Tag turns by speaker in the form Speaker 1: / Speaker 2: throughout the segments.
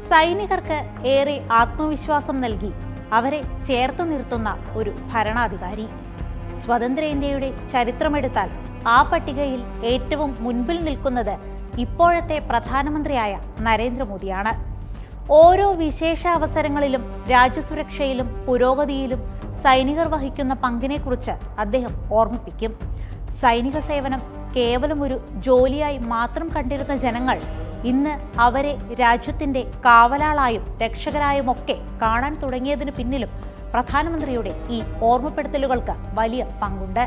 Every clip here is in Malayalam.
Speaker 1: സൈനികർക്ക് ഏറെ ആത്മവിശ്വാസം നൽകി അവരെ ചേർത്ത് നിർത്തുന്ന ഒരു ഭരണാധികാരി സ്വതന്ത്ര ഇന്ത്യയുടെ ചരിത്രമെടുത്താൽ ആ പട്ടികയിൽ ഏറ്റവും മുൻപിൽ നിൽക്കുന്നത് ഇപ്പോഴത്തെ പ്രധാനമന്ത്രിയായ നരേന്ദ്രമോദിയാണ് ഓരോ വിശേഷ അവസരങ്ങളിലും രാജ്യസുരക്ഷയിലും പുരോഗതിയിലും സൈനികർ വഹിക്കുന്ന പങ്കിനെക്കുറിച്ച് അദ്ദേഹം ഓർമ്മിപ്പിക്കും സൈനിക സേവനം കേവലം ഒരു ജോലിയായി മാത്രം കണ്ടിരുന്ന ജനങ്ങൾ ഇന്ന് അവരെ രാജ്യത്തിന്റെ കാവലാളായും രക്ഷകരായുമൊക്കെ കാണാൻ തുടങ്ങിയതിനു പിന്നിലും പ്രധാനമന്ത്രിയുടെ ഈ ഓർമ്മപ്പെടുത്തലുകൾക്ക് വലിയ പങ്കുണ്ട്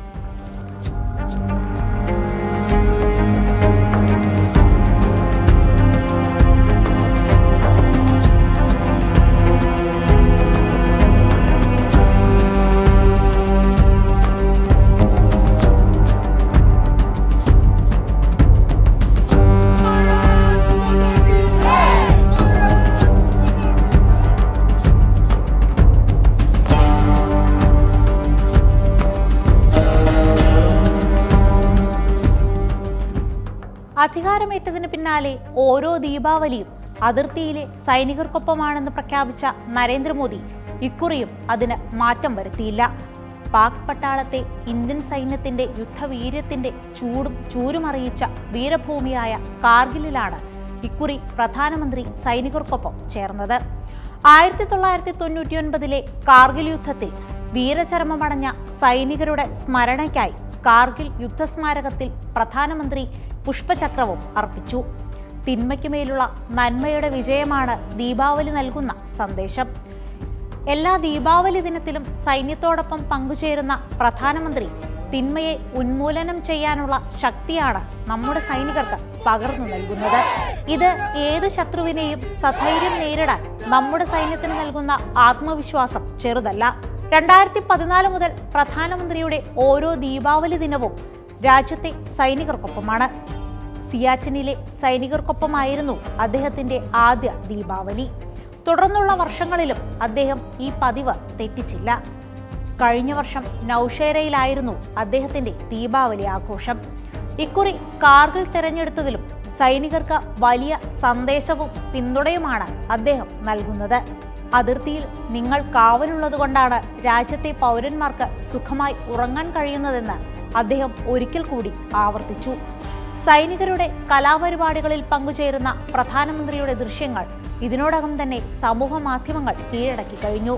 Speaker 1: അധികാരമേറ്റതിന് പിന്നാലെ ഓരോ ദീപാവലിയും അതിർത്തിയിലെ സൈനികർക്കൊപ്പമാണെന്ന് പ്രഖ്യാപിച്ച നരേന്ദ്രമോദി ഇക്കുറിയും അതിന് മാറ്റം വരുത്തിയില്ല പാക് പട്ടാളത്തെ ഇന്ത്യൻ സൈന്യത്തിന്റെ യുദ്ധവീര്യത്തിന്റെ ചൂടും ചൂരുമറിയിച്ച വീരഭൂമിയായ കാർഗിലിലാണ് ഇക്കുറി പ്രധാനമന്ത്രി സൈനികർക്കൊപ്പം ചേർന്നത് ആയിരത്തി തൊള്ളായിരത്തി തൊണ്ണൂറ്റിയൊൻപതിലെ കാർഗിൽ യുദ്ധത്തിൽ വീരചരമമടഞ്ഞ സൈനികരുടെ സ്മരണയ്ക്കായി കാർഗിൽ യുദ്ധസ്മാരകത്തിൽ പ്രധാനമന്ത്രി പുഷ്പചക്രവും അർപ്പിച്ചു തിന്മയ്ക്കുമേലുള്ള നന്മയുടെ വിജയമാണ് ദീപാവലി നൽകുന്ന സന്ദേശം എല്ലാ ദീപാവലി ദിനത്തിലും സൈന്യത്തോടൊപ്പം പങ്കുചേരുന്ന പ്രധാനമന്ത്രി തിന്മയെ ഉന്മൂലനം ചെയ്യാനുള്ള ശക്തിയാണ് നമ്മുടെ സൈനികർക്ക് പകർന്നു നൽകുന്നത് ഇത് ഏത് ശത്രുവിനെയും സധൈര്യം നേരിടാൻ നമ്മുടെ സൈന്യത്തിന് നൽകുന്ന ആത്മവിശ്വാസം ചെറുതല്ല രണ്ടായിരത്തി പതിനാല് മുതൽ പ്രധാനമന്ത്രിയുടെ ഓരോ ദീപാവലി ദിനവും രാജ്യത്തെ സൈനികർക്കൊപ്പമാണ് സിയാച്ചിനിലെ സൈനികർക്കൊപ്പമായിരുന്നു അദ്ദേഹത്തിന്റെ ആദ്യ ദീപാവലി തുടർന്നുള്ള വർഷങ്ങളിലും അദ്ദേഹം ഈ പതിവ് തെറ്റിച്ചില്ല കഴിഞ്ഞ വർഷം നൌഷേരയിലായിരുന്നു അദ്ദേഹത്തിന്റെ ദീപാവലി ആഘോഷം ഇക്കുറി കാർഗിൽ തെരഞ്ഞെടുത്തതിലും സൈനികർക്ക് വലിയ സന്ദേശവും പിന്തുണയുമാണ് അദ്ദേഹം നൽകുന്നത് അതിർത്തിയിൽ നിങ്ങൾ കാവലുള്ളതുകൊണ്ടാണ് രാജ്യത്തെ പൗരന്മാർക്ക് സുഖമായി ഉറങ്ങാൻ കഴിയുന്നതെന്ന് അദ്ദേഹം ഒരിക്കൽ കൂടി ആവർത്തിച്ചു സൈനികരുടെ കലാപരിപാടികളിൽ പങ്കുചേരുന്ന പ്രധാനമന്ത്രിയുടെ ദൃശ്യങ്ങൾ ഇതിനോടകം തന്നെ സമൂഹ മാധ്യമങ്ങൾ കീഴടക്കി കഴിഞ്ഞു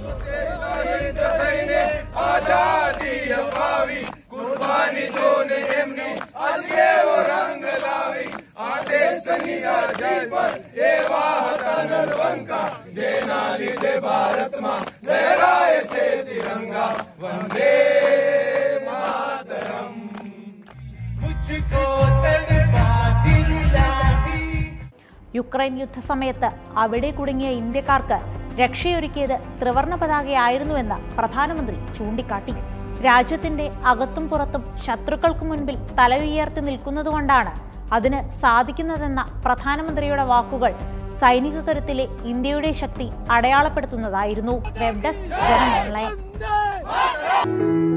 Speaker 2: मुझको तड़पा दिलाती
Speaker 1: യുക്രൈൻ യുദ്ധസമയത്ത് അവിടെ കുടുങ്ങിയ ഇന്ത്യക്കാർക്ക് രക്ഷയൊരുക്കിയത് ത്രിവർണ പതാകയായിരുന്നുവെന്ന് പ്രധാനമന്ത്രി ചൂണ്ടിക്കാട്ടി രാജ്യത്തിന്റെ അകത്തും പുറത്തും ശത്രുക്കൾക്ക് മുൻപിൽ തല ഉയർത്തി നിൽക്കുന്നതുകൊണ്ടാണ് അതിന് സാധിക്കുന്നതെന്ന പ്രധാനമന്ത്രിയുടെ വാക്കുകൾ സൈനിക കരുത്തിലെ ഇന്ത്യയുടെ ശക്തി അടയാളപ്പെടുത്തുന്നതായിരുന്നു വെബ് ഡെസ്ക് ജനം ഓൺലൈൻ